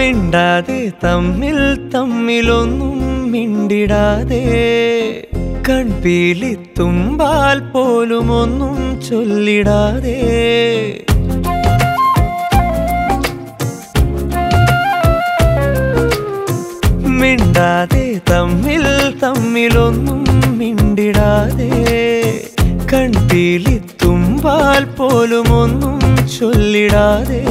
മിണ്ടാതെ തമ്മിൽ തമ്മിലൊന്നും മിണ്ടിടാതെ കൺപീലി തുമ്പാൽ പോലും ഒന്നും ചൊല്ലിടാതെ മിണ്ടാതെ തമ്മിൽ തമ്മിലൊന്നും മിണ്ടിടാതെ കൺപീലി തുമ്പാൽ പോലും ഒന്നും ചൊല്ലിടാതെ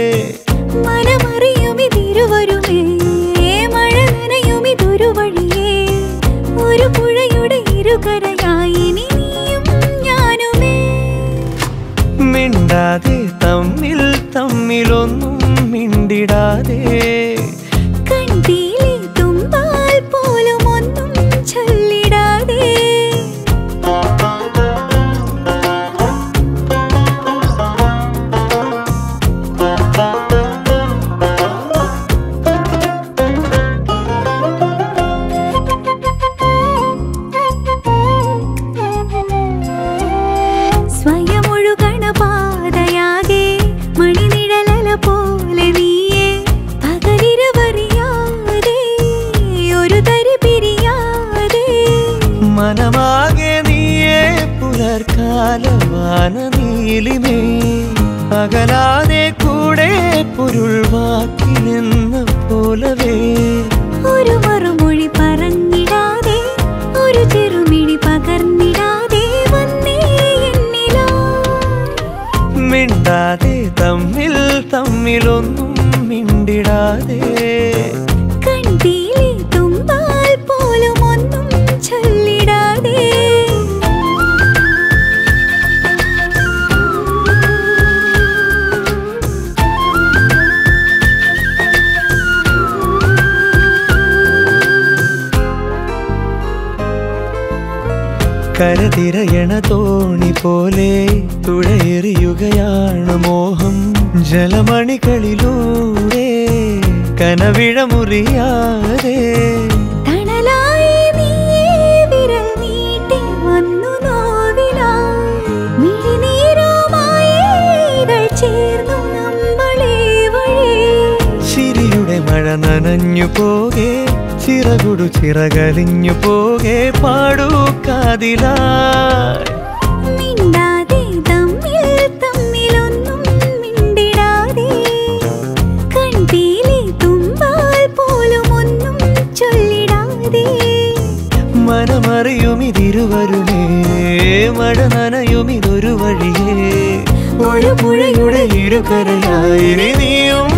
മനമറിയുമിതിരുവരുമേ മഴ നനയുമിതൊരു വഴിയേ ഒരു പുഴയുടെ ഇരുകരയായി ഇനി നീയും ഞാനുമേ മിണ്ടാതെ തമ്മിൽ തമ്മിലൊന്നും മിണ്ടിടാതെ കണ്ടീലേ തുമ്പാൽ പോലും ഒന്നും ചൊല്ലിടാതെ സ്വയമൊഴുകണ പാതയാകെ മണിനിഴലല പോലെ നീയെ പകലിരവറിയാതെ ഒരു തരി പിരിയാതെ മനമാകെ നീയേ പുലർക്കാലവാന നീലിമേ അകലാതെ കൂടെ പൊരുൾ വാക്കിലെന്ന പോലവേ ഒരു മറുമൊഴി പറഞ്ഞിടാതെ ഒരു ചെറുമിഴി പകർന്നിടാതെ വന്നേ എന്നിലാ മിണ്ടാതെ തമ്മിൽ തമ്മിലൊന്നും മിണ്ടിടാതെ കണ്ടീലേ തുമ്പാൽ പോലും ഒന്നും ചൊല്ലിടാതെ കരതിരയണ തോണി പോലെ തുഴയെറിയുകയാണ് മോഹം ജലമണികളിലൂടെ കനവിഴ മുറിയാതെ തണലായി നീയേ വിരൽ നീട്ടി വന്നു നോവിലായി. മിഴിനീരുമായി ഇതൾ ചേർന്നു നമ്മളെ വഴി. ചിരിയുടെ മഴ നനഞ്ഞു പോകെ ചിറകുടു ചിറകലിഞ്ഞു പോകെ പാടൂ കാതിലായി മിണ്ടാതെ തമ്മിൽ തമ്മിലൊന്നും മിണ്ടിടാതെ. കൺപീലി തുമ്പാൽ പോലും ഒന്നും ചൊല്ലിടാതെ മനമറിയുമിതിരുവരുമേ മഴ നനയുമിതൊരു വഴിയേ ഒരു പുഴയുടെ ഇരുകരയായി ഇനി നീയും